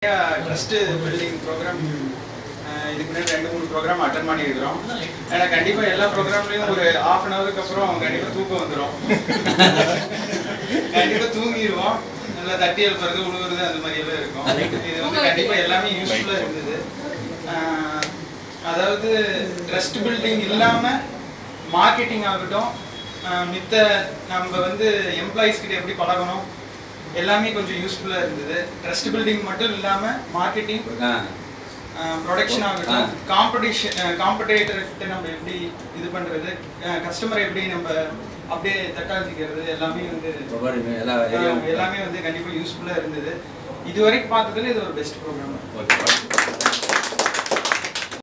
trust building program இதுக்கு முன்னாடி ரெண்டு மூணு ப்ரோக்ராம் அட்டன் பண்ணியிருக்கிறோம் ஏன்னா கண்டிப்பாக எல்லா ப்ரோக்ராம்லையும் ஒரு ஆஃப் அன் ஹவருக்கு அப்புறம் கண்டிப்பாக தூக்கம் வந்துடும் கண்டிப்பாக தூங்கிடுவோம் நல்லா தட்டி எழுப்புறது உழுவுறது அந்த மாதிரி எல்லாம் இருக்கும் இது வந்து கண்டிப்பாக எல்லாமே யூஸ்ஃபுல்லாக இருந்தது அஹ், அதாவது ட்ரஸ்ட் பில்டிங் இல்லாமல் மார்க்கெட்டிங் ஆகட்டும் அஹ், மித்த நம்ம வந்து எம்ப்ளாயிஸ் கிட்ட எப்படி பழகணும் எல்லாமே கொஞ்சம் யூஸ்ஃபுல்லாக இருந்தது ட்ரஸ்ட் பில்டிங் மட்டும் இல்லாமல் மார்க்கெட்டிங் ப்ரொடக்ஷன் ஆகட்டும் காம்படிஷன் காம்படேட்டர்கிட்ட நம்ம எப்படி இது பண்றது கஸ்டமர் எப்படி நம்ம அப்படியே தக்காளிக்கிறது எல்லாமே வந்து எல்லா அஹ், ஏரியாவும் எல்லாமே வந்து கண்டிப்பா யூஸ்ஃபுல்லா இருந்தது இதுவரைக்கும் பார்த்ததுல இது ஒரு பெஸ்ட் ப்ரோக்ராம் ஓகே